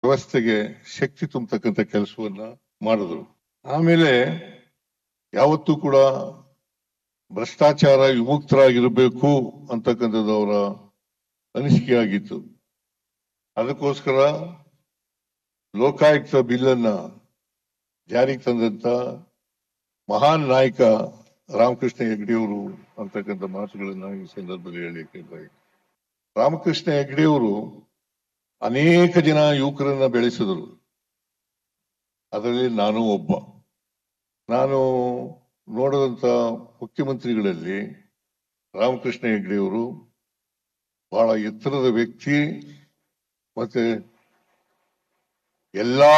ವ್ಯವಸ್ಥೆಗೆ ಶಕ್ತಿ ತುಂಬತಕ್ಕಂಥ ಕೆಲಸವನ್ನ ಮಾಡಿದ್ರು ಆಮೇಲೆ ಯಾವತ್ತೂ ಕೂಡ ಭ್ರಷ್ಟಾಚಾರ ವಿಮುಕ್ತರಾಗಿರಬೇಕು ಅಂತಕ್ಕಂಥದ್ದು ಅವರ ಅನಿಸಿಕೆ ಆಗಿತ್ತು ಅದಕ್ಕೋಸ್ಕರ ಲೋಕಾಯುಕ್ತ ಬಿಲ್ಲನ್ನ ಜಾರಿಗೆ ತಂದಂತ ಮಹಾನ್ ನಾಯಕ ರಾಮಕೃಷ್ಣ ಹೆಗ್ಡೆಯವರು ಅಂತಕ್ಕಂಥ ಮಾತುಗಳನ್ನ ಈ ಸಂದರ್ಭದಲ್ಲಿ ಹೇಳಲಿಕ್ಕೆ ಬಯಕೆ ರಾಮಕೃಷ್ಣ ಹೆಗ್ಡೆಯವರು ಅನೇಕ ಜನ ಯುವಕರನ್ನ ಬೆಳೆಸಿದರು ಅದರಲ್ಲಿ ನಾನು ಒಬ್ಬ ನಾನು ನೋಡಿದಂತ ಮುಖ್ಯಮಂತ್ರಿಗಳಲ್ಲಿ ರಾಮಕೃಷ್ಣ ಹೆಗ್ಡೆಯವರು ಬಹಳ ಎತ್ತರದ ವ್ಯಕ್ತಿ ಮತ್ತೆ ಎಲ್ಲಾ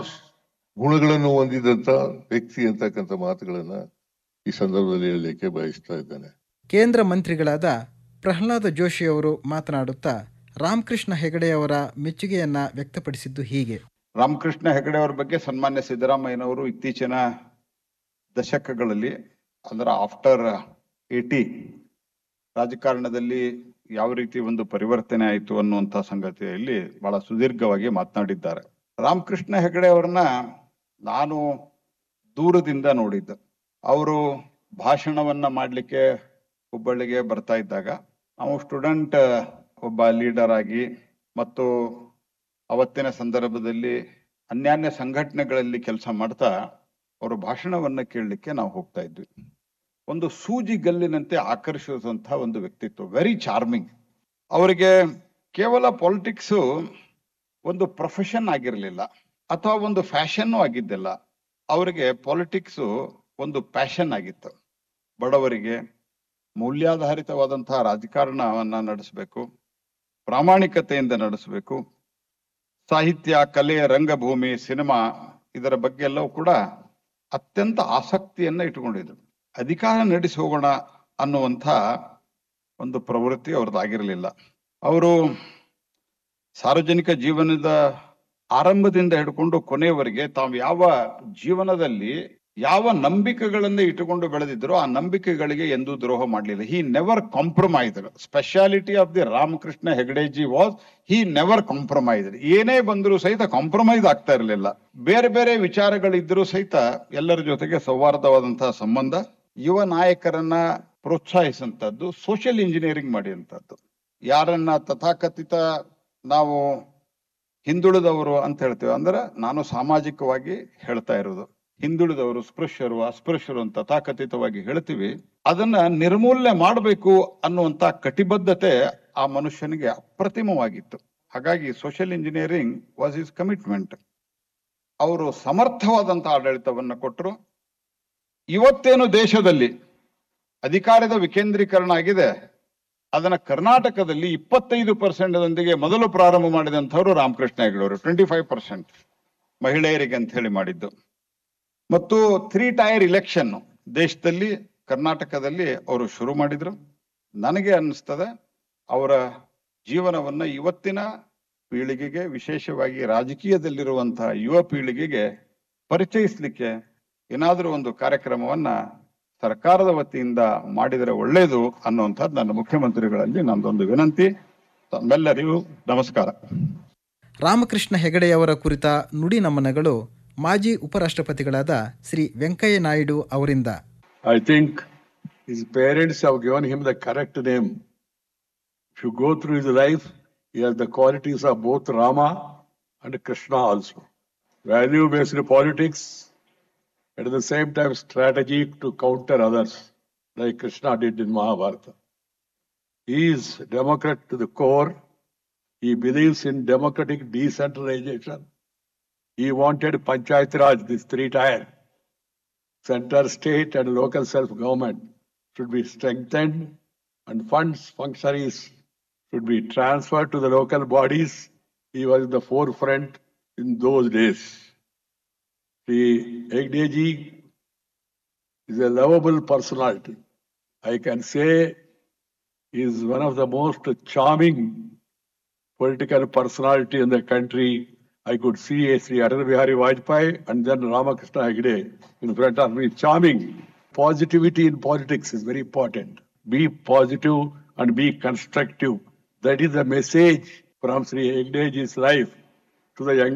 ಗುಣಗಳನ್ನು ಹೊಂದಿದಂತ ವ್ಯಕ್ತಿ ಅಂತಕ್ಕಂಥ ಮಾತುಗಳನ್ನ ಈ ಸಂದರ್ಭದಲ್ಲಿ ಹೇಳಲಿಕ್ಕೆ ಬಯಸ್ತಾ ಇದ್ದೇನೆ ಕೇಂದ್ರ ಮಂತ್ರಿಗಳಾದ ಪ್ರಹ್ಲಾದ ಜೋಶಿಯವರು ಮಾತನಾಡುತ್ತಾ ರಾಮಕೃಷ್ಣ ಹೆಗಡೆಯವರ ಮೆಚ್ಚುಗೆಯನ್ನ ವ್ಯಕ್ತಪಡಿಸಿದ್ದು ಹೀಗೆ ರಾಮಕೃಷ್ಣ ಹೆಗಡೆ ಅವರ ಬಗ್ಗೆ ಸನ್ಮಾನ್ಯ ಸಿದ್ದರಾಮಯ್ಯನವರು ಇತ್ತೀಚಿನ ದಶಕಗಳಲ್ಲಿ ಅಂದ್ರೆ ಆಫ್ಟರ್ ಏಟಿ ರಾಜಕಾರಣದಲ್ಲಿ ಯಾವ ರೀತಿ ಒಂದು ಪರಿವರ್ತನೆ ಆಯಿತು ಅನ್ನುವಂತ ಸಂಗತಿಯಲ್ಲಿ ಬಹಳ ಸುದೀರ್ಘವಾಗಿ ಮಾತನಾಡಿದ್ದಾರೆ ರಾಮಕೃಷ್ಣ ಹೆಗಡೆ ಅವರನ್ನ ನಾನು ದೂರದಿಂದ ನೋಡಿದ್ದೆ ಅವರು ಭಾಷಣವನ್ನ ಮಾಡಲಿಕ್ಕೆ ಹುಬ್ಬಳ್ಳಿಗೆ ಬರ್ತಾ ಇದ್ದಾಗ ನಾವು ಸ್ಟೂಡೆಂಟ್ ಒಬ್ಬ ಲೀಡರ್ ಆಗಿ ಮತ್ತು ಅವತ್ತಿನ ಸಂದರ್ಭದಲ್ಲಿ ಅನ್ಯಾನ್ಯ ಸಂಘಟನೆಗಳಲ್ಲಿ ಕೆಲಸ ಮಾಡ್ತಾ ಅವರ ಭಾಷಣವನ್ನ ಕೇಳಲಿಕ್ಕೆ ನಾವು ಹೋಗ್ತಾ ಇದ್ವಿ ಒಂದು ಸೂಜಿ ಗಲ್ಲಿನಂತೆ ಆಕರ್ಷಿಸುವಂತಹ ಒಂದು ವ್ಯಕ್ತಿತ್ವ ವೆರಿ ಚಾರ್ಮಿಂಗ್ ಅವರಿಗೆ ಕೇವಲ ಪಾಲಿಟಿಕ್ಸ್ ಒಂದು ಪ್ರೊಫೆಷನ್ ಆಗಿರಲಿಲ್ಲ ಅಥವಾ ಒಂದು ಫ್ಯಾಷನ್ ಆಗಿದ್ದಿಲ್ಲ ಅವರಿಗೆ ಪಾಲಿಟಿಕ್ಸ್ ಒಂದು ಪ್ಯಾಷನ್ ಆಗಿತ್ತು ಬಡವರಿಗೆ ಮೌಲ್ಯಾಧಾರಿತವಾದಂತಹ ರಾಜಕಾರಣವನ್ನ ನಡೆಸಬೇಕು ಪ್ರಾಮಾಣಿಕತೆಯಿಂದ ನಡೆಸಬೇಕು ಸಾಹಿತ್ಯ ಕಲೆ ರಂಗಭೂಮಿ ಸಿನಿಮಾ ಇದರ ಬಗ್ಗೆ ಎಲ್ಲವೂ ಕೂಡ ಅತ್ಯಂತ ಆಸಕ್ತಿಯನ್ನ ಇಟ್ಟುಕೊಂಡಿದ್ರು ಅಧಿಕಾರ ನಡೆಸಿ ಹೋಗೋಣ ಅನ್ನುವಂಥ ಒಂದು ಪ್ರವೃತ್ತಿ ಅವ್ರದ್ದಾಗಿರಲಿಲ್ಲ ಅವರು ಸಾರ್ವಜನಿಕ ಜೀವನದ ಆರಂಭದಿಂದ ಹಿಡ್ಕೊಂಡು ಕೊನೆಯವರೆಗೆ ತಾವು ಯಾವ ಜೀವನದಲ್ಲಿ ಯಾವ ನಂಬಿಕೆಗಳನ್ನೇ ಇಟ್ಟುಕೊಂಡು ಬೆಳೆದಿದ್ರು ಆ ನಂಬಿಕೆಗಳಿಗೆ ಎಂದೂ ದ್ರೋಹ ಮಾಡಲಿಲ್ಲ he never compromise speciality of the Ramakrishna Hegde ji was he never compromise ಏನೇ ಬಂದರೂ ಸಹಿತ ಕಾಂಪ್ರಮೈಸ್ ಆಗ್ತಾ ಇರಲಿಲ್ಲ ಬೇರೆ ಬೇರೆ ವಿಚಾರಗಳಿದ್ರೂ ಸಹಿತ ಎಲ್ಲರ ಜೊತೆಗೆ ಸೌಹಾರ್ದವಾದಂತಹ ಸಂಬಂಧ ಯುವ ನಾಯಕರನ್ನ ಪ್ರೋತ್ಸಾಹಿಸುವಂತದ್ದು ಸೋಷಿಯಲ್ ಇಂಜಿನಿಯರಿಂಗ್ ಮಾಡಿದಂಥದ್ದು ಯಾರನ್ನ ತಥಾಕಥಿತ ನಾವು ಹಿಂದುಳಿದವರು ಅಂತ ಹೇಳ್ತೇವೆ ಅಂದ್ರೆ ನಾನು ಸಾಮಾಜಿಕವಾಗಿ ಹೇಳ್ತಾ ಇರೋದು ಹಿಂದುಳಿದವರು ಸ್ಪೃಶ್ಯರು ಅಸ್ಪೃಶ್ಯರು ಅಂತ ತಥಾಕಥಿತವಾಗಿ ಹೇಳ್ತೀವಿ ಅದನ್ನ ನಿರ್ಮೂಲನೆ ಮಾಡಬೇಕು ಅನ್ನುವಂತ ಕಟಿಬದ್ಧತೆ ಆ ಮನುಷ್ಯನಿಗೆ ಅಪ್ರತಿಮವಾಗಿತ್ತು ಹಾಗಾಗಿ social engineering was is commitment ಅವರು ಸಮರ್ಥವಾದಂತ ಆಡಳಿತವನ್ನ ಕೊಟ್ಟರು ಇವತ್ತೇನು ದೇಶದಲ್ಲಿ ಅಧಿಕಾರದ ವಿಕೇಂದ್ರೀಕರಣ ಆಗಿದೆ ಅದನ್ನ ಕರ್ನಾಟಕದಲ್ಲಿ ಇಪ್ಪತ್ತೈದು ಪರ್ಸೆಂಟ್ದೊಂದಿಗೆ ಮೊದಲು ಪ್ರಾರಂಭ ಮಾಡಿದಂಥವ್ರು ರಾಮಕೃಷ್ಣ ಹೆಗಡೆಯವರು ಟ್ವೆಂಟಿ ಫೈವ್ ಪರ್ಸೆಂಟ್ ಮಹಿಳೆಯರಿಗೆ ಅಂತ ಹೇಳಿ ಮಾಡಿದ್ದು ಮತ್ತು ತ್ರೀ ಟೈರ್ ಇಲೆಕ್ಷನ್ ದೇಶದಲ್ಲಿ ಕರ್ನಾಟಕದಲ್ಲಿ ಅವರು ಶುರು ಮಾಡಿದ್ರು ನನಗೆ ಅನ್ನಿಸ್ತದೆ ಅವರ ಜೀವನವನ್ನ ಇವತ್ತಿನ ಪೀಳಿಗೆಗೆ ವಿಶೇಷವಾಗಿ ರಾಜಕೀಯದಲ್ಲಿರುವಂತಹ ಯುವ ಪೀಳಿಗೆಗೆ ಪರಿಚಯಿಸಲಿಕ್ಕೆ ಏನಾದರೂ ಒಂದು ಕಾರ್ಯಕ್ರಮವನ್ನ ಸರ್ಕಾರದ ವತಿಯಿಂದ ಮಾಡಿದರೆ ಒಳ್ಳೆಯದು ಅನ್ನುವಂಥದ್ದು ನನ್ನ ಮುಖ್ಯಮಂತ್ರಿಗಳಲ್ಲಿ ನಂದೊಂದು ವಿನಂತಿ ತಮ್ಮೆಲ್ಲರಿಗೂ ನಮಸ್ಕಾರ ರಾಮಕೃಷ್ಣ ಹೆಗಡೆಯವರ ಕುರಿತ ನುಡಿ ನಮನಗಳು ಮಾಜಿ ಉಪರಾಷ್ಟ್ರಪತಿಗಳಾದ ಶ್ರೀ ವೆಂಕಯ್ಯ ನಾಯ್ಡು ಅವರಿಂದ I think his parents have given him the correct name. If you go through his life, he has the qualities of both Rama and Krishna also. Value based politics, at the same time, strategy to counter others, like Krishna did in Mahabharata. He is Democrat to the core. He believes in democratic decentralization. He wanted Panchayat Raj, this three tier. Center, state, and local self government should be strengthened, and funds, functionaries should be transferred to the local bodies. He was in the forefront in those days. The Egdeji is a lovable personality. I can say he is one of the most charming political personality in the country. I could see a Sri Atal Bihari Vajpayee and then Ramakrishna Hegde in front of me. Charming. Positivity in politics is very important. Be positive and be constructive. That is the message from Sri Hegdeji's life to the young